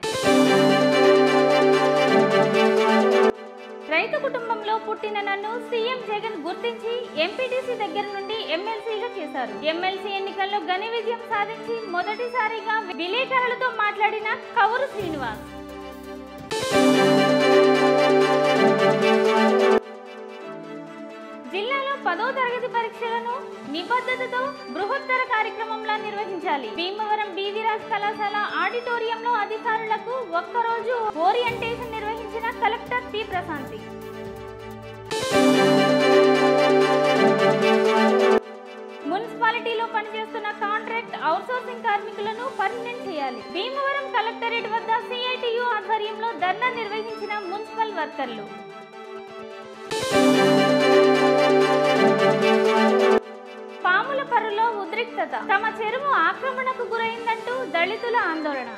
రైతు కుటుంబంలో పుట్టిన నన్ను సీఎం జగన్ గుర్తించి ఎంపీటీసీ దగ్గర నుండి ఎమ్మెల్సీగా చేశారు ఎమ్మెల్సీ ఎన్నికల్లో ఘన విజయం సాధించి మొదటిసారిగా విలేకరులతో మాట్లాడిన కవురు శ్రీనివాస్ జిల్లాలో పదో తరగతి పరీక్షలను నిబద్ధతతో బృహత్తర కార్యక్రమంలా నిర్వహించాలి భీమవరం బీవీరాజ్ కళాశాల ఆడిటోరియంలో అధికారులకు ఒక్కరోజు ఓరియంటేషన్ నిర్వహించిన కలెక్టర్ పి ప్రశాంతి మున్సిపాలిటీలో పనిచేస్తున్న కాంట్రాక్ట్ అవుట్సోర్సింగ్ కార్మికులను పర్మనెంట్ చేయాలి భీమవరం కలెక్టరేట్ వద్ద సిఐటియు ఆధ్వర్యంలో ధర్నా నిర్వహించిన మున్సిపల్ వర్కర్లు పాముల పరులో ఉద్రిక్తత తమ చెరువు ఆక్రమణకు గురైందంటూ దళితుల ఆందోళన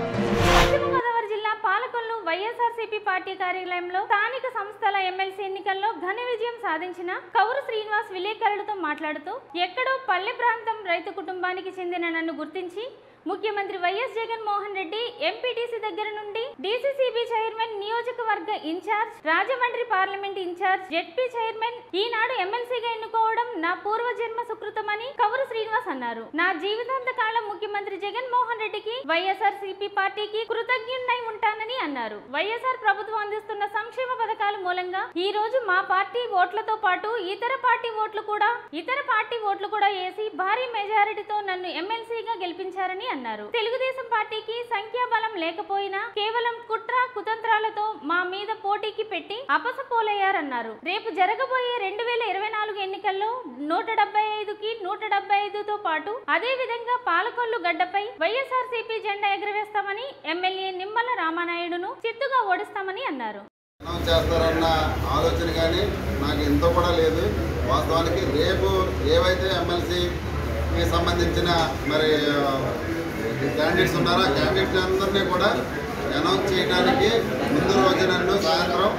పశ్చిమ గోదావరి జిల్లా పాలకొల్లు వైఎస్ఆర్సీపీ పార్టీ కార్యాలయంలో స్థానిక సంస్థల ఎమ్మెల్సీ ఎన్నికల్లో ఘన విజయం సాధించిన కౌరు శ్రీనివాస్ విలేకరులతో మాట్లాడుతూ ఎక్కడో పల్లె ప్రాంతం రైతు కుటుంబానికి చెందిన నన్ను గుర్తించి ముఖ్యమంత్రి వైఎస్ జగన్మోహన్ రెడ్డి ఎంపీటీసీ దగ్గర నుండి డీసీసీబీ చైర్మన్ నియోజకవర్గ incharge Rajahmundry parliament incharge ZP chairman ఈనాడు ఎమ్మెల్సీగా ఎన్నుకోవడం నా పూర్వజన్మ సుకృతమని కవరు శ్రీనివాస్ అన్నారు నా జీవితాంత కాలం ముఖ్యమంత్రి జగన్మోహన్ రెడ్డికి వైఎస్ఆర్ సిపి పార్టీకి కృతజ్ఞున్నై ఉంటానని అన్నారు వైఎస్ఆర్ ప్రభుత్వం అందిస్తున్న సంక్షేమ పథకాల మూలంగా ఈ రోజు మా పార్టీ ఓట్లతో పాటు ఇతర పార్టీ ఓట్లు కూడా ఇతర పార్టీ ఓట్లు కూడా వేసి భారీ మెజారిటీతో నన్ను ఎమ్మెల్సీగా గెలిపించారని అన్నారు తెలుగుదేశం పార్టీకి సంఖ్యాబలం లేకపోయినా కేవలం కుట్ర కుతంత్రాలతో మా మీద పోటీకి పెట్టి అపసపోలయ్యారన్నారు రేపు జరగబోయే రెండు వేల ఇరవై నాలుగు ఎన్నికల్లో నూట డెబ్బై ఐదుకి నూట డెబ్బై ఐదుతో పాటు అదే విధంగా పాలకొల్లు గడ్డపై వైఎస్ఆర్ జెండా ఎగురవేస్తామని ఎమ్మెల్యే నిమ్మల రామానాయుడును చిత్తుగా ఓడిస్తామని అన్నారు అనౌన్స్ చేస్తారన్న ఆలోచన కానీ నాకు ఎంతో కూడా లేదు వాస్తవానికి రేపు ఏవైతే ఎమ్మెల్సీకి సంబంధించిన మరి క్యాండిడేట్స్ ఉన్నారో ఆ క్యాండిడేట్స్ అందరినీ కూడా అనౌన్స్ చేయడానికి ముందు రోజు నన్ను సాయంత్రం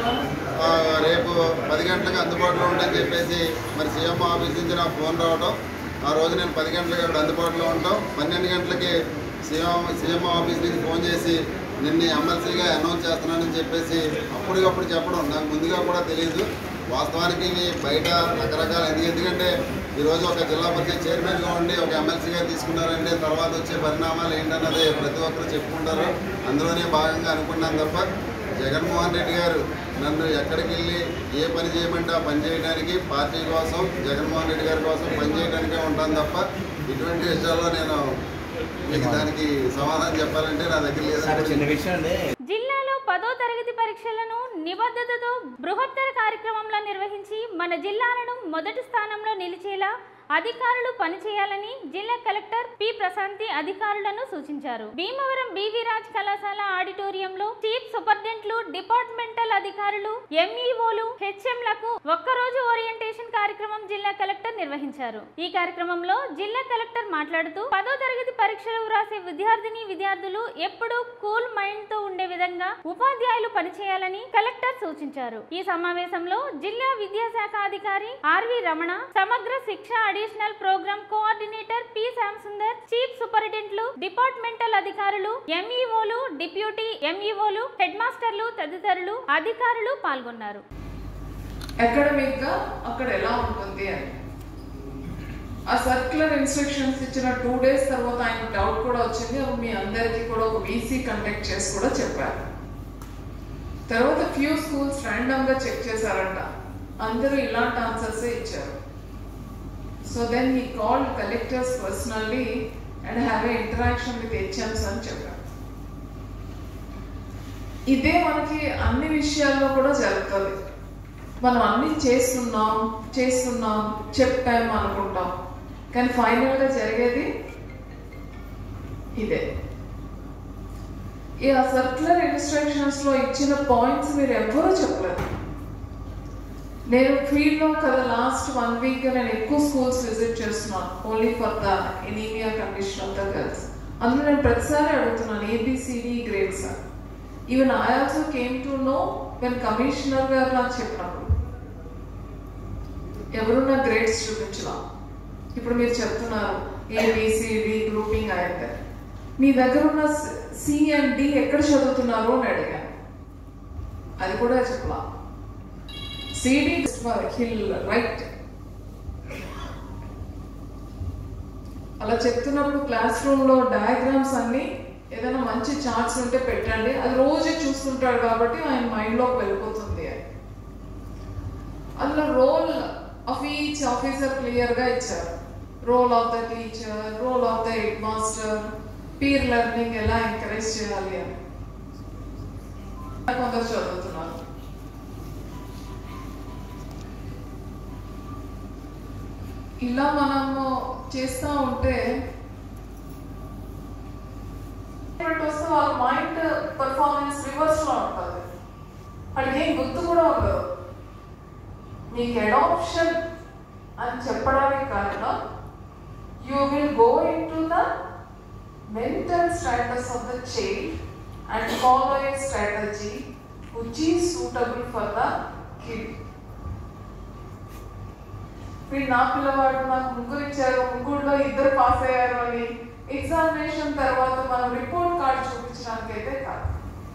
ఆ, రేపు పది గంటలకు అందుబాటులో ఉండని చెప్పేసి మరి సీఎం ఆఫీస్ నుంచి నాకు ఫోన్ రావడం ఆ రోజు నేను పది గంటలకు అక్కడ అందుబాటులో ఉంటాం పన్నెండు గంటలకి సీఎం సీఎం ఆఫీస్ నుంచి ఫోన్ చేసి నిన్న ఎమ్మెల్సీగా అనౌన్స్ చేస్తున్నానని చెప్పేసి అప్పటికప్పుడు చెప్పడం నాకు ముందుగా కూడా తెలియదు వాస్తవానికి ఇవి బయట రకరకాల ఎందుకు ఎందుకంటే ఈరోజు ఒక జిల్లా పరిషత్ చైర్మన్గా ఉండి ఒక ఎమ్మెల్సీగా తీసుకున్నారంటే తర్వాత వచ్చే పరిణామాలు ఏంటన్నది ప్రతి ఒక్కరు చెప్పుకుంటారు అందులోనే భాగంగా అనుకున్నాను తప్ప జగన్మోహన్ రెడ్డి గారు నన్ను ఎక్కడికి వెళ్ళి ఏ పని చేయమంటే ఆ పని చేయడానికి పార్టీ కోసం జగన్మోహన్ రెడ్డి గారి కోసం పని చేయడానికే ఉంటాను తప్ప ఇటువంటి విషయాల్లో నేను మీకు దానికి సమాధానం చెప్పాలంటే నా దగ్గర సార్ లేదు చిన్న విషయం అండి జిల్లాలో పదో తరగతి పరీక్షలను నిబద్ధతతో బృహత్తర కార్యక్రమంలో నిర్వహించి మన జిల్లాలను మొదటి స్థానంలో నిలిచేలా అధికారులు పనిచేయాలని జిల్లా కలెక్టర్ పి ప్రశాంతి అధికారులను సూచించారు భీమవరం బీవీ రాజ్ కళాశాల ఆడిటోరియంలో చీఫ్ సూపరింటెండెంట్లు డిపార్ట్మెంటల్ అధికారులు ఎంఈఓలు హెచ్ఎంలకు ఒక్కరోజు ఓరియంటేషన్ కార్యక్రమం జిల్లా కలెక్టర్ నిర్వహించారు ఈ కార్యక్రమంలో జిల్లా కలెక్టర్ మాట్లాడుతూ పదో తరగతి పరీక్షలు వ్రాసే విద్యార్థిని విద్యార్థులు ఎప్పుడూ కూల్ మైండ్ తో ఉండే విధంగా ఉపాధ్యాయులు పనిచేయాలని కలెక్టర్ సూచించారు ఈ సమావేశంలో జిల్లా విద్యాశాఖ అధికారి RV Ramana Samagra Shiksha additional programme coordinator P Shyam Sundar chief సూపరింటెండెంట్లు డిపార్ట్మెంటల్ అధికారులు ఎంఈఓలు డిప్యూటీ ఎంఈఓలు హెడ్ మాస్టర్లు తదితరులు అధికారులు పాల్గొన్నారు అకాడమిక్ గా అక్కడ ఎలా ఉంటుంది అని ఆ సర్క్యులర్ ఇన్స్ట్రక్షన్స్ ఇచ్చిన టూ డేస్ తర్వాత ఆయన డౌట్ కూడా వచ్చింది అప్పుడు మీ అందరికీ కూడా ఒక వీసీ కండక్ట్ చేసి కూడా చెప్పారు తర్వాత ఫ్యూ స్కూల్స్ ర్యాండమ్ గా చెక్ చేశారంట అందరూ ఇలాంటి ఆన్సర్స్ ఇచ్చారు so then he call collectors personally and have a interaction with HMs అని చెప్పారు ఇదే మనకి అన్ని విషయాల్లో కూడా జరుగుతుంది మనం అన్ని చేస్తున్నాం చేస్తున్నాం చెప్పాం అనుకుంటాం కానీ ఫైనల్ గా జరిగేది ఇదే ఈ ఆ సర్క్యులర్ ఇన్స్ట్రక్షన్స్ లో ఇచ్చిన పాయింట్స్ మీరు ఎవ్వరూ చెప్పలేదు నేను ఫీల్డ్ లో కదా లాస్ట్ వన్ వీక్ నేను ఎక్కువ స్కూల్స్ విజిట్ చేస్తున్నాను only for the anaemia condition of the girls అందులో నేను ప్రతిసారి అడుగుతున్నాను ఏబిసిడి గ్రేడ్స్ అని even I also came to know when commissioner గారు నాకు చెప్పినప్పుడు ఎవరు నా గ్రేడ్స్ చూపించలా ఇప్పుడు మీరు చెప్తున్నారు ఏబిసిడి గ్రూపింగ్ అయితే మీ దగ్గర ఉన్న సి అండ్ డి ఎక్కడ చదువుతున్నారు అని అడిగాను అది కూడా చెప్పలా సిడి హిల్ రైట్ అలా చెప్తున్నప్పుడు క్లాస్ రూమ్ లో డయాగ్రామ్స్ అన్ని ఏదైనా మంచి చార్ట్స్ ఉంటే పెట్టండి అది రోజు చూస్తుంటాడు కాబట్టి ఆయన మైండ్ లోకి వెళ్ళిపోతుంది అని అందులో role of each officer clear గా ఇచ్చారు role of the teacher role of the headmaster peer learning ఎలా ఎంకరేజ్ చేయాలి అని కొందరు చదువుతున్నారు ఇలా మనము చేస్తూ ఉంటే వస్తే వాళ్ళ మైండ్ పర్ఫార్మెన్స్ రివర్స్ లో ఉంటుంది వాడికి ఏం గుర్తు కూడా ఉండదు మీకు అడాప్షన్ అని చెప్పడానికి కారణం you will go in to the mental status of the child and follow a strategy which is suitable for the kid వీడు నా పిల్లవాడు నాకు ముగ్గురు ఇచ్చారు ముగ్గురులో ఇద్దరు పాస్ అయ్యారు అని ఎగ్జామినేషన్ తర్వాత మనం రిపోర్ట్ కార్డ్ చూపించడానికి అయితే కాదు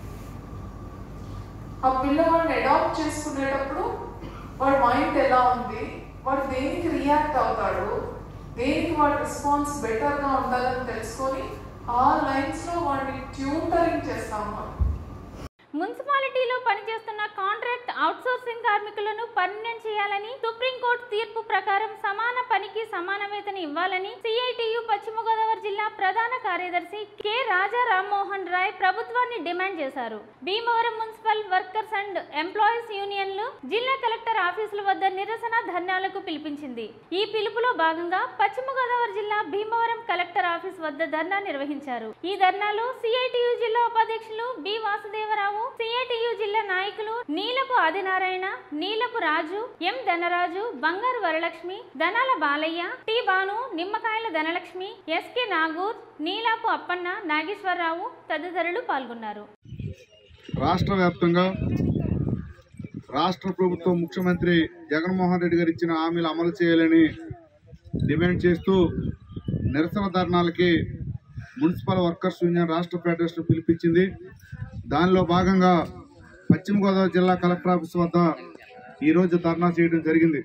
ఆ పిల్లవాడిని అడాప్ట్ చేసుకునేటప్పుడు వాడి మైండ్ ఎలా ఉంది వాడు దేనికి రియాక్ట్ అవుతాడు దేనికి వాడి రెస్పాన్స్ బెటర్గా ఉండాలని తెలుసుకొని ఆ లైన్స్లో వాడిని ట్యూటరింగ్ చేస్తాం మనం మున్సిపాలిటీలో పనిచేస్తున్న కాంట్రాక్ట్ అవుట్సోర్సింగ్ కార్మికులను పర్మనెంట్ చేయాలని సుప్రీంకోర్టు తీర్పు ప్రకారం సమాన పనికి సమాన వేతన ఇవ్వాలని సిఐటియు పశ్చిమ గోదావరి జిల్లా ప్రధాన కార్యదర్శి కె రాజా రామ్మోహన్ రాయ్ ప్రభుత్వాన్ని డిమాండ్ చేశారు Bhimavaram municipal workers and employees యూనియన్లు జిల్లా కలెక్టర్ ఆఫీసుల వద్ద నిరసన ధర్నాలకు పిలిపించింది ఈ పిలుపులో భాగంగా పశ్చిమ గోదావరి జిల్లా భీమవరం కలెక్టర్ ఆఫీస్ వద్ద ధర్నా నిర్వహించారు ఈ ధర్నాలో సిఐటియు జిల్లా ఉపాధ్యక్షులు బి వాసుదేవరావు సిఐటియు జిల్లా నాయకులు నీలపు ఆదినారాయణ నీలపు రాజు M Dhanaraju Bangaru Varalakshmi Dhanala Balayya T Banu Nimmakayala Dhanalakshmi SK Nagur Neelapu Appanna Nageswara Rao తదితరులు పాల్గొన్నారు రాష్ట్ర వ్యాప్తంగా రాష్ట్ర ప్రభుత్వం ముఖ్యమంత్రి జగన్మోహన్ రెడ్డి గారు ఇచ్చిన హామీలు అమలు చేయాలని డిమాండ్ చేస్తూ నిరసన ధర్నాలకి మున్సిపల్ వర్కర్స్ యూనియన్ రాష్ట్ర ఫెడరేషన్ పిలిపించింది దానిలో భాగంగా పశ్చిమ గోదావరి జిల్లా కలెక్టర్ ఆఫీస్ వద్ద ఈరోజు ధర్నా చేయడం జరిగింది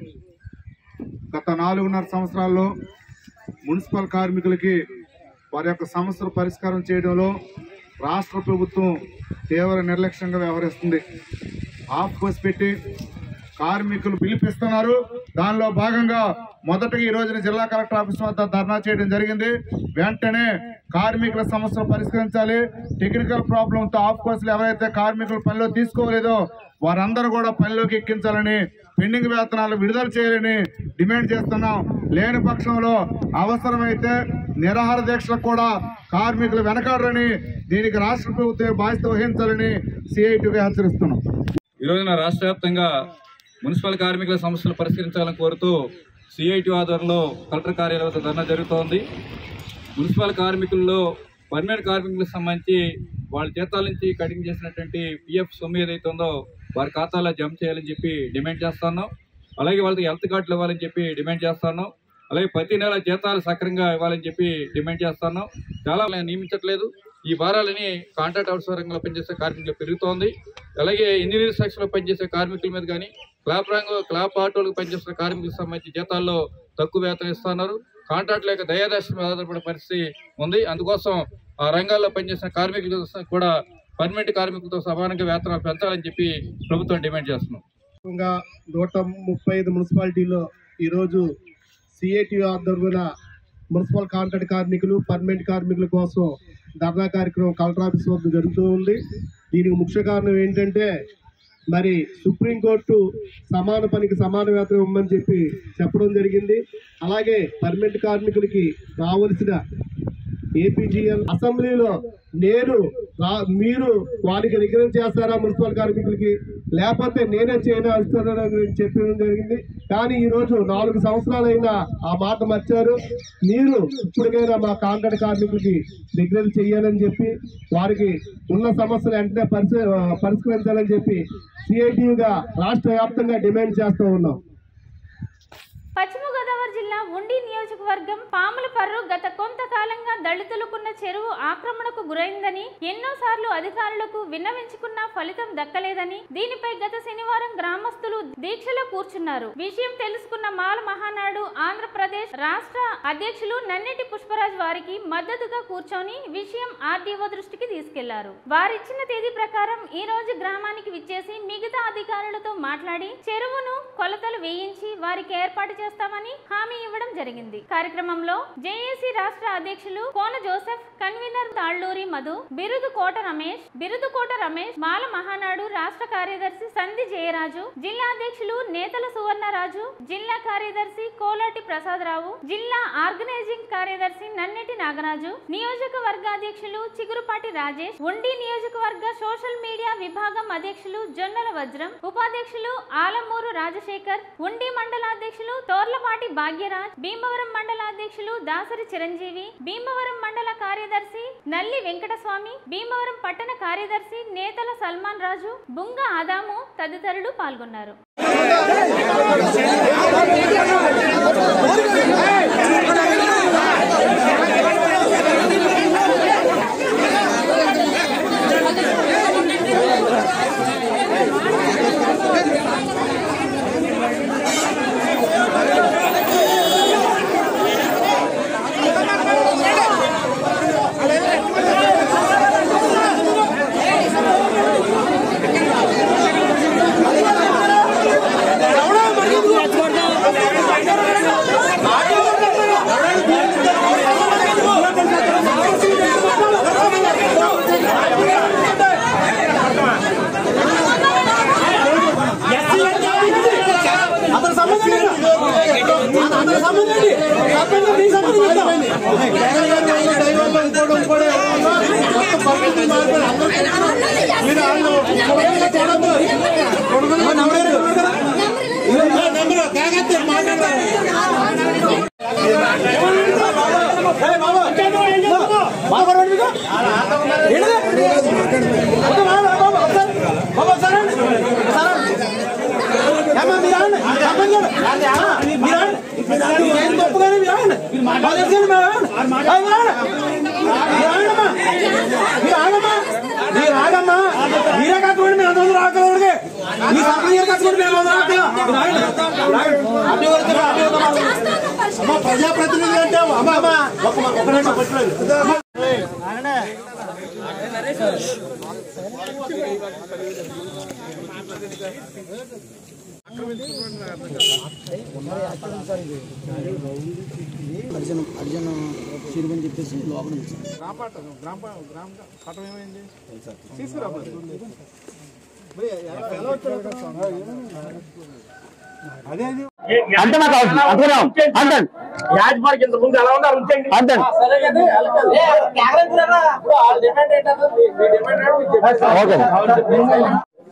గత నాలుగున్నర సంవత్సరాల్లో మున్సిపల్ కార్మికులకి వారి యొక్క సమస్యలు పరిష్కారం చేయడంలో రాష్ట్ర ప్రభుత్వం తీవ్ర నిర్లక్ష్యంగా వ్యవహరిస్తుంది ఆఫ్ బస్ పెట్టి కార్మికులు పిలిపిస్తున్నారు దానిలో భాగంగా మొదటగా ఈ రోజున జిల్లా కలెక్టర్ ఆఫీస్ వద్ద ధర్నా చేయడం జరిగింది వెంటనే కార్మికుల సమస్యలు పరిష్కరించాలి టెక్నికల్ ప్రాబ్లంతో ఆఫ్ కోర్సులు ఎవరైతే కార్మికులు పనిలో తీసుకోలేదో వారందరూ కూడా పనిలోకి ఎక్కించాలని పెండింగ్ వేతనాలు విడుదల చేయాలని డిమాండ్ చేస్తున్నాం లేని పక్షంలో అవసరమైతే నిరాహార దీక్షలకు కూడా కార్మికులు వెనకాడరని దీనికి రాష్ట్ర ప్రభుత్వం బాధ్యత వహించాలని సిఐటిగా హెచ్చరిస్తున్నాం ఈ రోజున రాష్ట్ర వ్యాప్తంగా మున్సిపల్ కార్మికుల సమస్యలు పరిష్కరించాలని కోరుతూ సిఐటి ఆధ్వర్యంలో కలెక్టర్ కార్యాలయం వద్ద ధర్నా జరుగుతోంది మున్సిపల్ కార్మికుల్లో పర్మనెంట్ కార్మికులకు సంబంధించి వాళ్ళ జీతాల నుంచి కటింగ్ చేసినటువంటి పిఎఫ్ సొమ్ము ఏదైతే ఉందో వారి ఖాతాలో జమ చేయాలని చెప్పి డిమాండ్ చేస్తున్నాం అలాగే వాళ్ళకి హెల్త్ కార్డులు ఇవ్వాలని చెప్పి డిమాండ్ చేస్తున్నాం అలాగే ప్రతి నెల జీతాలు సక్రంగా ఇవ్వాలని చెప్పి డిమాండ్ చేస్తున్నాం చాలా నియమించట్లేదు ఈ భారాలని కాంట్రాక్ట్ అవుట్సోర్సింగ్లో పనిచేసే కార్మికులు పెరుగుతోంది అలాగే ఇంజనీరింగ్ సెక్షన్లో పనిచేసే కార్మికుల మీద కానీ క్లాప్ రంగు క్లాప్ ఆటోలకు పనిచేస్తున్న కార్మికులకు సంబంధించి జీతాల్లో తక్కువ వేతనం ఇస్తున్నారు కాంట్రాక్ట్ లేక దయాదాశ మీద ఆధారపడే పరిస్థితి ఉంది అందుకోసం ఆ రంగాల్లో పనిచేసిన కార్మికులకు కూడా పర్మనెంట్ కార్మికులతో సమానంగా వేతనాలు పెంచాలని చెప్పి ప్రభుత్వం డిమాండ్ చేస్తున్నాం ఇంకా నూట ముప్పై ఐదు మున్సిపాలిటీలో ఈరోజు సిఐటి ఆధ్వర్యంలో మున్సిపల్ కాంట్రాక్ట్ కార్మికులు పర్మనెంట్ కార్మికుల కోసం ధర్నా కార్యక్రమం కలెక్టర్ ఆఫీస్ వద్ద జరుగుతూ ఉంది దీనికి ముఖ్య కారణం ఏంటంటే మరి సుప్రీంకోర్టు సమాన పనికి సమాన వేతనం ఇవ్వమని చెప్పి చెప్పడం జరిగింది అలాగే పర్మనెంట్ కార్మికులకి రావాల్సిన ఏపీజీఎల్ అసెంబ్లీలో నేను రా- మీరు వారికి రికరెన్స్ చేస్తారా మున్సిపల్ కార్మికులకి లేకపోతే నేనే చేయను ఇస్తానని చెప్పడం జరిగింది కానీ ఈ రోజు నాలుగు సంవత్సరాలైనా ఆ మాట మర్చారు మీరు ఇప్పటికైనా మా కాంట్రాక్ట్ కార్మికులకి రికరెన్స్ చేయాలని చెప్పి వారికి ఉన్న సమస్యలు వెంటనే పరిశ పరిష్కరించాలని చెప్పి సిఐటియుగా రాష్ట్ర వ్యాప్తంగా డిమాండ్ చేస్తూ ఉన్నాం పశ్చిమ గోదావరి గోదావరి జిల్లా ఉండి నియోజకవర్గం పాములపర్రు గత కొంతకాలంగా దళితులకున్న చెరువు ఆక్రమణకు గురైందని ఎన్నోసార్లు అధికారులకు విన్నవించుకున్నా ఫలితం దక్కలేదని దీనిపై గత శనివారం గ్రామస్తులు దీక్షలో కూర్చున్నారు విషయం తెలుసుకున్న మాల మహానాడు ఆంధ్రప్రదేశ్ రాష్ట్ర అధ్యక్షులు నన్నెటి పుష్పరాజ్ వారికి మద్దతుగా కూర్చొని విషయం ఆర్డీఓ దృష్టికి తీసుకెళ్లారు వారిచ్చిన తేదీ ప్రకారం ఈ రోజు గ్రామానికి విచ్చేసి మిగతా అధికారులతో మాట్లాడి చెరువును కొలతలు వేయించి వారికి ఏర్పాటు చేస్తామని హామీ ఇవ్వడం జరిగింది కార్యక్రమంలో జేఏసీ రాష్ట్ర అధ్యక్షులు కోన జోసెఫ్ కన్వీనర్ తాళ్లూరి మధు బిరుదు కోట రమేష్ బిరుదు కోట రమేష్ మాల మహానాడు రాష్ట్ర కార్యదర్శి సంధి జయరాజు జిల్లా అధ్యక్షులు నేతల సువర్ణరాజు జిల్లా కార్యదర్శి కోలాటి ప్రసాదరావు జిల్లా ఆర్గనైజింగ్ కార్యదర్శి నన్నెటి నాగరాజు నియోజకవర్గ అధ్యక్షులు చిగురుపాటి రాజేష్ ఉండి నియోజకవర్గ సోషల్ మీడియా విభాగం అధ్యక్షులు జొన్నల వజ్రం ఉపాధ్యక్షులు ఆలమూరు రాజశేఖర్ ఉండి మండలాధ్యక్షులు తోర్లపాటి భాగ్యరాజ్ భీమవరం మండలాధ్యక్షులు దాసరి చిరంజీవి భీమవరం మండల కార్యదర్శి నల్లి వెంకటస్వామి భీమవరం పట్టణ కార్యదర్శి నేతల సల్మాన్ రాజు బుంగ ఆదాము తదితరులు పాల్గొన్నారు అతను సంబంధం లేదు అతను సంబంధం ఏంటి సర్పంచ్ నీ సంబంధం ఏంటో? ఏయ్ బాబా, బాబా రండి మీకు. ఏంటిది? వద్దు బాబా, బాబా, ఒకసారి. బాబా, ఒకసారి రండి. ఒకసారి రండి. ఏమ్మా, మీరు ఆగండి. సర్పంచ్ గారు. ఆ, మీరు ఆగండి. ఏం తప్పు కానీ మీరు ఆగండి. మాకు తెలుసండి, మేము ఆగండి. ఆ, మీరు ఆగండి. మీరు ఆగండమ్మా. మీరు ఆగమ్మా. మీరు ఆగమ్మా. మీరే కట్టుకోండి మేము అందరం రాకూడదు మీ సర్పంచ్ గారు కట్టుకోండి మేము అందరం రాకూడదు మీరు ఆగండి. మీరు ఆగండి. అడ్డు కొడుతున్నా, అడ్డు కొడుతున్నా. అమ్మా ప్రజాప్రతినిధులు అంటే అమ్మా అమ్మా ఒక ఒక నిమిషం పట్టుకోండి అమ్మా. అర్జున్ అర్జున్ చిరుమని చెప్పేసి లోపల ఉంచారు. అంతే నాకు అవసరం అంతేనా అంతే యాజమాన్కి ఇంత ముందు ఎలా ఉన్నారు ఉంచండి అంతే ఓకే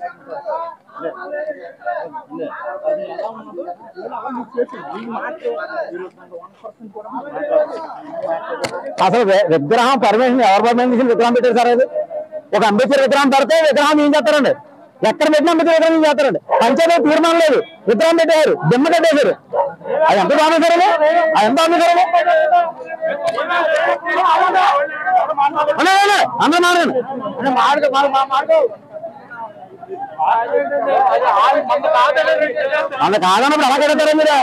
అసలు వి- విగ్రహం పర్మిషన్ ఎవరు పర్మిషన్ తీసుకుని విగ్రహం పెట్టారు సార్ అది ఒక అంబేద్కర్ విగ్రహం పెడితే విగ్రహం ఏం చేస్తారండి ఎక్కడ పెట్టిన అంబేద్కర్ విగ్రహం ఏం చేస్తారండి పంచాయతీ తీర్మానం లేదు విగ్రహం పెట్టారు దిమ్మ కట్టేశారు అది ఎంత బాగుంది సార్ అది? అది ఎంత బాగుంది సార్ అది? అన్నా, అన్నా, అందరూ మాట్లాడండి. అన్నా, మాట్లాడు, మాట్లాడు, మాట్లాడు. అంత కాదన్నప్పుడు ఎలా కడతారా మీరు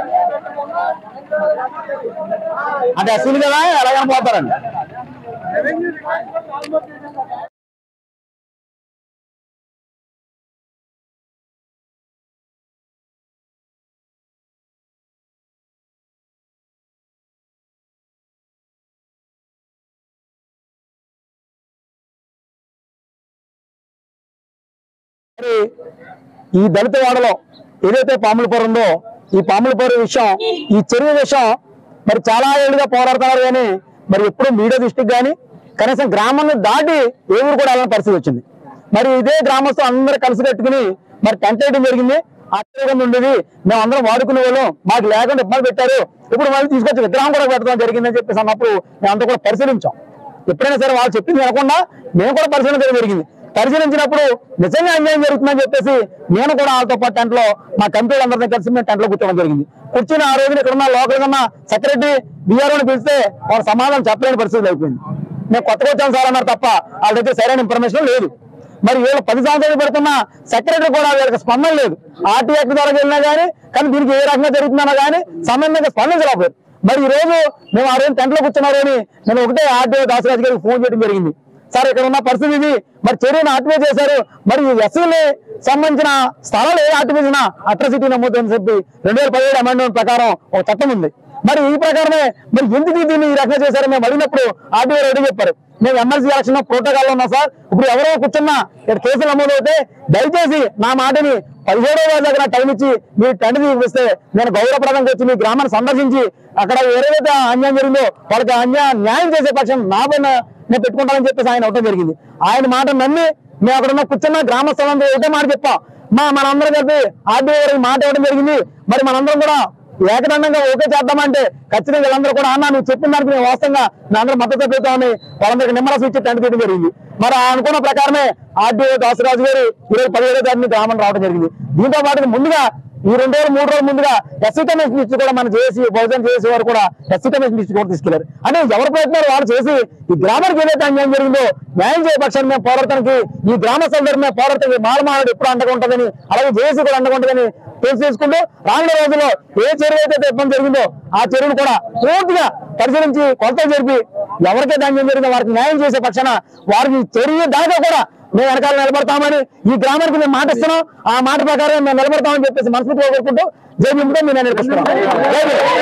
అంటే అసలు కదా ఎలాగైనా పోతారండి మరి ఈ దళిత వాడలో ఏదైతే పాములపురం ఉందో ఈ పాములపురం విషయం ఈ చెరువు విషయం మరి చాలా ఏళ్ళుగా పోరాడుతున్నారు కానీ మరి ఎప్పుడు మీడియా దృష్టికి కానీ కనీసం గ్రామాన్ని దాటి ఏ ఊరు కూడా వెళ్ళని పరిస్థితి వచ్చింది మరి ఇదే గ్రామస్తులు అందరూ కలిసి కట్టుకుని మరి టెంట్ వేయడం జరిగింది ఆశ్చర్యంగా ఉండేది మేము అందరం వాడుకునే వాళ్ళం మాకు లేకుండా ఇబ్బంది పెట్టారు ఇప్పుడు మళ్ళీ తీసుకొచ్చి విగ్రహం కూడా పెట్టడం జరిగిందని చెప్పేసి అన్నప్పుడు మేము అంతా కూడా పరిశీలించాం ఎప్పుడైనా సరే వాళ్ళు చెప్పింది వినకుండా మేము కూడా పరిశీలించడం జరిగింది పరిశీలించినప్పుడు నిజంగా అన్యాయం జరుగుతుందని చెప్పేసి నేను కూడా వాళ్ళతో పాటు టెంట్ లో మా కమిటీలు అందరితో కలిసి మేము టెంట్ లో కూర్చోవడం జరిగింది కూర్చుని ఆ రోజున ఇక్కడ ఉన్న లోకల్ ఉన్న సెక్రటరీ బీఆర్ఓని పిలిస్తే వాళ్ళ సమాధానం చెప్పలేని పరిస్థితి అయిపోయింది మేము కొత్తగా వచ్చాం సార్ అన్నారు తప్ప వాళ్ళ దగ్గర సరైన ఇన్ఫర్మేషన్ లేదు మరి వీళ్ళు పది సంవత్సరాలు పెడుతున్న సెక్రటరీ కూడా వీళ్ళకి స్పందన లేదు ఆర్టీ యాక్ట్ ద్వారా వెళ్ళినా కానీ కానీ దీనికి ఏ రకంగా జరుగుతుందన్నా కానీ సంబంధంగా స్పందించలేకపోయారు మరి ఈ రోజు మేము ఆ రోజు టెంట్లో కూర్చున్నారు అని నేను ఒకటే ఆర్టీఓ దాసరాజు గారికి ఫోన్ చేయడం జరిగింది సార్ ఇక్కడ ఉన్న పరిస్థితి ఇది మరి చర్యను ఆర్టివే చేశారు మరి ఎస్సీని సంబంధించిన స్థలాలు ఏ ఆర్టివే చేసినా అట్రసిటీ నమోదు అని చెప్పి రెండు వేల పదిహేడు అమెండ్మెంట్ ప్రకారం ఒక చట్టం ఉంది మరి ఈ ప్రకారమే మరి ఎందుకు దీన్ని ఈ రకంగా చేశారు మేము అడిగినప్పుడు ఆర్టీఓ రెడీ చెప్పారు మేము ఎమ్మెల్సీ ఎలక్షన్ ప్రోటోకాల్ ఉన్నా సార్ ఇప్పుడు ఎవరో కూర్చున్నా ఇక్కడ కేసులు నమోదవుతే దయచేసి నా మాటని పదిహేడో వారి దగ్గర టైం ఇచ్చి మీ టెంట్ తీపిస్తే నేను గౌరవప్రదంగా వచ్చి మీ గ్రామాన్ని సందర్శించి అక్కడ ఏదైతే అన్యాయం జరిగిందో వాళ్ళకి అన్యాయం న్యాయం చేసే పక్షం నా పైన నేను పెట్టుకుంటానని చెప్పేసి ఆయన అవటం జరిగింది ఆయన మాట నమ్మి మేము అక్కడ ఉన్న కూర్చున్న గ్రామస్తులందరూ ఒకటే మాట చెప్పాం మా మనందరం కలిపి ఆర్డీఓ గారికి మాట ఇవ్వడం జరిగింది మరి మనందరం కూడా ఏకదండంగా ఓకే చేద్దామంటే ఖచ్చితంగా వీళ్ళందరూ కూడా అన్న నువ్వు చెప్పిన దానికి మేము వాస్తవంగా నా అందరూ మద్దతు చెప్తామని వాళ్ళందరికీ నిమ్మరసం ఇచ్చి టెంట్ తీయడం జరిగింది మరి ఆ అనుకున్న ప్రకారమే ఆర్డీఓ దాసరాజు గారు ఇరవై పదిహేడో తారీఖు గ్రామం రావడం జరిగింది దీంతో పాటు ముందుగా ఈ రెండు రోజులు మూడు రోజులు ముందుగా ఎస్సీ కమిషన్ ఇచ్చి కూడా మన చేసి బహుజన్ చేసే వారు కూడా ఎస్సీ కమిషన్ ఇచ్చి కూడా తీసుకెళ్లారు అంటే ఎవరి ప్రయత్నాలు వాళ్ళు చేసి ఈ గ్రామానికి ఏదైతే అన్యాయం జరిగిందో న్యాయం చేయ పక్షాన్ని మేము పోరాటానికి ఈ గ్రామ సభ్యులు మేము పోరాటానికి మాలమాడు ఎప్పుడు అండగా ఉంటుందని అలాగే జేసీ కూడా అండగా ఉంటుందని తెలిసి చేసుకుంటూ రానున్న రోజుల్లో ఏ చెరువు అయితే ఇబ్బంది జరిగిందో ఆ చెరువును కూడా పూర్తిగా పరిశీలించి కొలతలు జరిపి ఎవరికైతే అన్యాయం జరిగిందో వారికి న్యాయం చేసే పక్షాన వారికి చెరువు దాకా కూడా మేము వెనకాల నిలబడతామని ఈ గ్రామానికి మేము మాట ఇస్తున్నాం ఆ మాట ప్రకారం మేము నిలబడతామని చెప్పేసి మనస్ఫూర్తిగా కోరుకుంటూ జై భీమ్తో మేము నేర్పిస్తున్నాం జై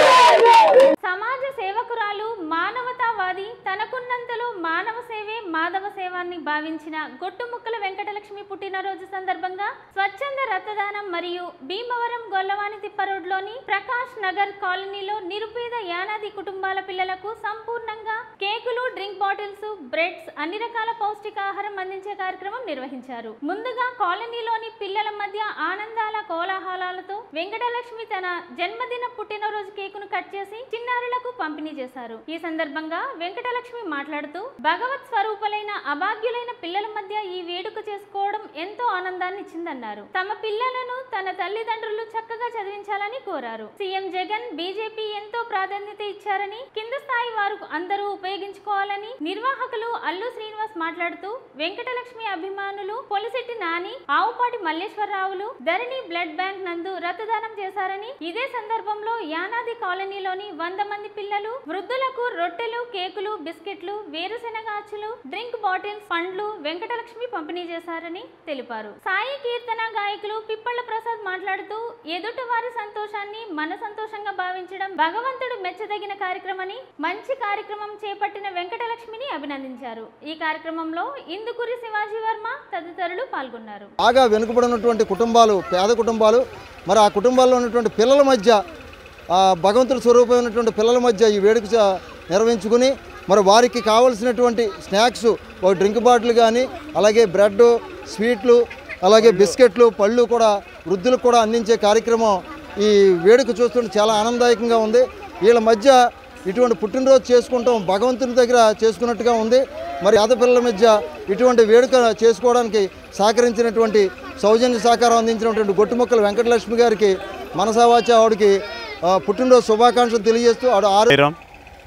భీమ్. సమాజ సేవకురాలు మానవతావాది తనకున్నంతలో మానవ సేవే మాధవ సేవాన్ని భావించిన గొట్టుముక్కల వెంకటలక్ష్మి పుట్టినరోజు సందర్భంగా స్వచ్ఛంద రక్తదానం మరియు భీమవరం గొల్లవాణి తిప్ప రోడ్లోని ప్రకాష్ నగర్ కాలనీలో నిరుపేద యానాది కుటుంబాల పిల్లలకు సంపూర్ణంగా కేకులు డ్రింక్ బాటిల్స్ బ్రెడ్స్ అన్ని రకాల పౌష్టికాహారం అందించే కార్యక్రమం నిర్వహించారు ముందుగా కాలనీలోని పిల్లల మధ్య ఆనందాల కోలాహలాలతో వెంకటలక్ష్మి తన జన్మదిన పుట్టినరోజు కేకును కట్ చేసి చిన్నారులకు పంపిణీ చేశారు ఈ సందర్భంగా వెంకటలక్ష్మి మాట్లాడుతూ భగవత్ స్వరూపులైన అభాగ్యులైన పిల్లల మధ్య ఈ వేడుక చేసుకోవడం ఎంతో ఆనందాన్ని ఇచ్చిందన్నారు తమ పిల్లలను తన తల్లిదండ్రులు చక్కగా చదివించాలని కోరారు సీఎం జగన్ బీజేపీ ఎంతో ప్రాధాన్యత ఇచ్చారని కింద స్థాయి వారు అందరూ ఉపయోగించుకోవాలని నిర్వాహకులు అల్లు శ్రీనివాస్ మాట్లాడుతూ వెంకటలక్ష్మి అభిమానులు పొలిశెట్టి నాని ఆవుపాటి మల్లేశ్వరరావులు ధరణి బ్లడ్ బ్యాంక్ నందు రక్తదానం చేశారని ఇదే సందర్భంలో యానాది కాలనీలోని వంద మంది పిల్లలు వృద్ధులకు రొట్టెలు కేకులు బిస్కెట్లు వేరుశెనగ అచ్చులు డ్రింక్ బాటిల్స్ పండ్లు వెంకటలక్ష్మి పంపిణీ చేశారని తెలిపారు సాయి కీర్తన గాయకులు పిప్పళ్ళ ప్రసాద్ మాట్లాడుతూ ఎదుటి వారి సంతోషాన్ని మన సంతోషంగా భావించడం భగవంతుడు మెచ్చదగిన కార్యక్రమని మంచి కార్యక్రమం చేపట్టిన వెంకటలక్ష్మిని అభినందించారు ఈ కార్యక్రమంలో ఇందుకూరి శివాజీ వర్మ తదితరులు పాల్గొన్నారు బాగా వెనుకబడినటువంటి కుటుంబాలు పేద కుటుంబాలు మరి ఆ కుటుంబాల్లో ఉన్నటువంటి పిల్లల మధ్య ఆ భగవంతుడి స్వరూపమైనటువంటి పిల్లల మధ్య ఈ వేడుక చ- నిర్వహించుకుని మరి వారికి కావలసినటువంటి స్నాక్స్ ఒక డ్రింక్ బాటిల్ కానీ అలాగే బ్రెడ్ స్వీట్లు అలాగే బిస్కెట్లు పళ్ళు కూడా వృద్ధులకు కూడా అందించే కార్యక్రమం ఈ వేడుక చూస్తుంటే చాలా ఆనందదాయకంగా ఉంది వీళ్ళ మధ్య ఇటువంటి పుట్టినరోజు చేసుకుంటాం భగవంతుని దగ్గర చేసుకున్నట్టుగా ఉంది మరి ఆడపిల్లల మధ్య ఇటువంటి వేడుక చేసుకోవడానికి సహకరించినటువంటి సౌజన్య సహకారం అందించినటువంటి గొట్టుముక్కల వెంకటలక్ష్మి గారికి మనసావాచ ఆవిడకి ఆ, పుట్టినరోజు శుభాకాంక్షలు తెలియజేస్తూ ఆవిడ ఆరు సాయిరామ్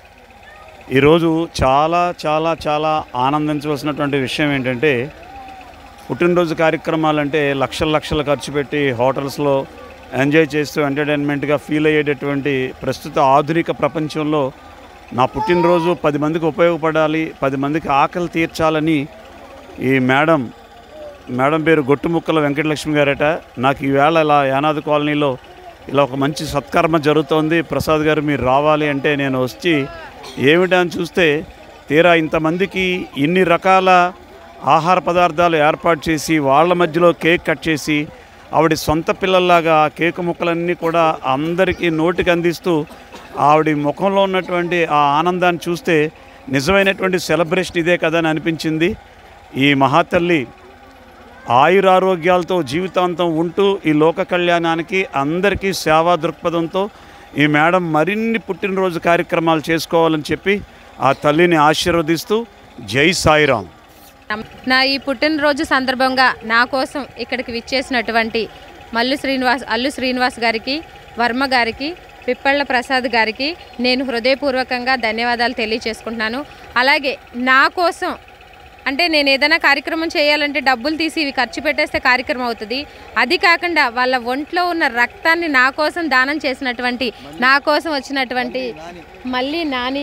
ఈరోజు చాలా చాలా చాలా ఆనందించవలసినటువంటి విషయం ఏంటంటే పుట్టినరోజు కార్యక్రమాలంటే లక్షల లక్షలు ఖర్చు పెట్టి హోటల్స్లో ఎంజాయ్ చేస్తూ ఎంటర్టైన్మెంట్గా ఫీల్ అయ్యేటటువంటి ప్రస్తుత ఆధునిక ప్రపంచంలో నా పుట్టినరోజు పది మందికి ఉపయోగపడాలి పది మందికి ఆకలి తీర్చాలని ఈ మేడం మేడం పేరు గొట్టుముక్కల వెంకటలక్ష్మి గారట నాకు ఈవేళ ఇలా యానాది కాలనీలో ఇలా ఒక మంచి సత్కర్మ జరుగుతోంది ప్రసాద్ గారు మీరు రావాలి అంటే నేను వచ్చి ఏమిటని చూస్తే తీరా ఇంతమందికి ఇన్ని రకాల ఆహార పదార్థాలు ఏర్పాటు చేసి వాళ్ళ మధ్యలో కేక్ కట్ చేసి ఆవిడ సొంత పిల్లల్లాగా ఆ కేకు ముక్కలన్నీ కూడా అందరికీ నోటికి అందిస్తూ ఆవిడ ముఖంలో ఉన్నటువంటి ఆ ఆనందాన్ని చూస్తే నిజమైనటువంటి సెలబ్రేషన్ ఇదే కదా అని అనిపించింది ఈ మహాతల్లి ఆయురారోగ్యాలతో జీవితాంతం ఉంటూ ఈ లోక కళ్యాణానికి అందరికీ సేవా దృక్పథంతో ఈ మేడం మరిన్ని పుట్టినరోజు కార్యక్రమాలు చేసుకోవాలని చెప్పి ఆ తల్లిని ఆశీర్వదిస్తూ జై సాయిరామ్ నా ఈ పుట్టినరోజు సందర్భంగా నా కోసం ఇక్కడికి విచ్చేసినటువంటి మల్లు శ్రీనివాస్ అల్లు శ్రీనివాస్ గారికి వర్మ గారికి పిప్పళ్ళ ప్రసాద్ గారికి నేను హృదయపూర్వకంగా ధన్యవాదాలు తెలియచేసుకుంటున్నాను అలాగే నా కోసం అంటే నేను ఏదైనా కార్యక్రమం చేయాలంటే డబ్బులు తీసి ఇవి ఖర్చు పెట్టేస్తే కార్యక్రమం అవుతుంది అది కాకుండా వాళ్ళ ఒంట్లో ఉన్న రక్తాన్ని నా కోసం దానం చేసినటువంటి నా కోసం వచ్చినటువంటి మళ్ళీ నాని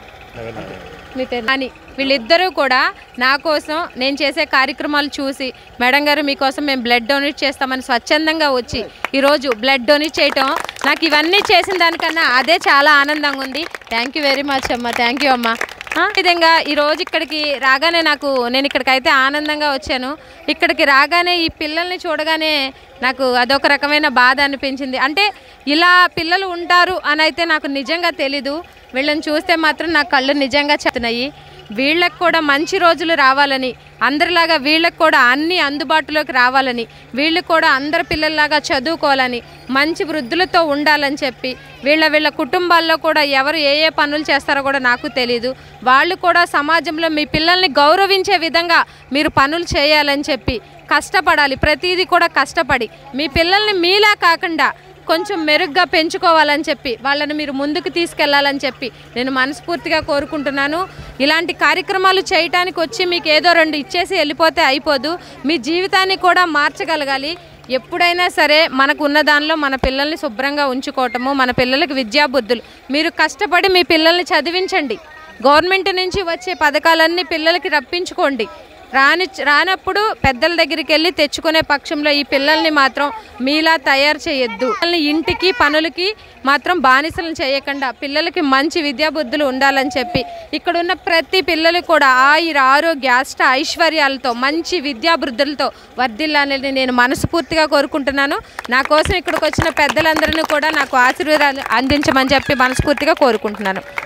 మీ పేరు నాని వీళ్ళిద్దరూ కూడా నా కోసం నేను చేసే కార్యక్రమాలు చూసి మేడం గారు మీకోసం మేము బ్లడ్ డొనేట్ చేస్తామని స్వచ్ఛందంగా వచ్చి ఈరోజు బ్లడ్ డొనేట్ చేయటం నాకు ఇవన్నీ చేసిన దానికన్నా అదే చాలా ఆనందంగా ఉంది థ్యాంక్ యూ వెరీ మచ్ అమ్మ థ్యాంక్ యూ అమ్మ ఆ, ఈ విధంగా ఈరోజు ఇక్కడికి రాగానే నాకు నేను ఇక్కడికి అయితే ఆనందంగా వచ్చాను ఇక్కడికి రాగానే ఈ పిల్లల్ని చూడగానే నాకు అదొక రకమైన బాధ అనిపించింది అంటే ఇలా పిల్లలు ఉంటారు అని అయితే నాకు నిజంగా తెలీదు వీళ్ళని చూస్తే మాత్రం నా కళ్ళు నిజంగా చెప్తున్నాయి వీళ్ళకి కూడా మంచి రోజులు రావాలని అందరిలాగా వీళ్ళకి కూడా అన్ని అందుబాటులోకి రావాలని వీళ్ళు కూడా అందరి పిల్లల్లాగా చదువుకోవాలని మంచి వృద్ధులతో ఉండాలని చెప్పి వీళ్ళ వీళ్ళ కుటుంబాల్లో కూడా ఎవరు ఏ ఏ పనులు చేస్తారో కూడా నాకు తెలియదు వాళ్ళు కూడా సమాజంలో మీ పిల్లల్ని గౌరవించే విధంగా మీరు పనులు చేయాలని చెప్పి కష్టపడాలి ప్రతిదీ కూడా కష్టపడి మీ పిల్లల్ని మీలా కాకుండా కొంచెం మెరుగ్గా పెంచుకోవాలని చెప్పి వాళ్ళని మీరు ముందుకు తీసుకెళ్లాలని చెప్పి నేను మనస్ఫూర్తిగా కోరుకుంటున్నాను ఇలాంటి కార్యక్రమాలు చేయటానికి వచ్చి మీకు ఏదో రెండు ఇచ్చేసి వెళ్ళిపోతే అయిపోదు మీ జీవితాన్ని కూడా మార్చగలగాలి ఎప్పుడైనా సరే మనకు ఉన్న దానిలో మన పిల్లల్ని శుభ్రంగా ఉంచుకోవటము మన పిల్లలకి విద్యాబుద్ధులు మీరు కష్టపడి మీ పిల్లల్ని చదివించండి గవర్నమెంట్ నుంచి వచ్చే పథకాలన్నీ పిల్లలకి రప్పించుకోండి రాని రానప్పుడు పెద్దల దగ్గరికి వెళ్ళి తెచ్చుకునే పక్షంలో ఈ పిల్లల్ని మాత్రం మీలా తయారు చేయొద్దు పిల్లల్ని ఇంటికి పనులకి మాత్రం బానిసలను చేయకుండా పిల్లలకి మంచి విద్యాబుద్ధులు ఉండాలని చెప్పి ఇక్కడ ఉన్న ప్రతి పిల్లలు కూడా ఆయుర ఆరోగ్య అష్ట ఐశ్వర్యాలతో మంచి విద్యాబుద్ధులతో వర్ధిల్లాలని నేను మనస్ఫూర్తిగా కోరుకుంటున్నాను నా కోసం ఇక్కడికి వచ్చిన పెద్దలందరినీ కూడా నాకు ఆశీర్వాదాలు అందించమని చెప్పి మనస్ఫూర్తిగా కోరుకుంటున్నాను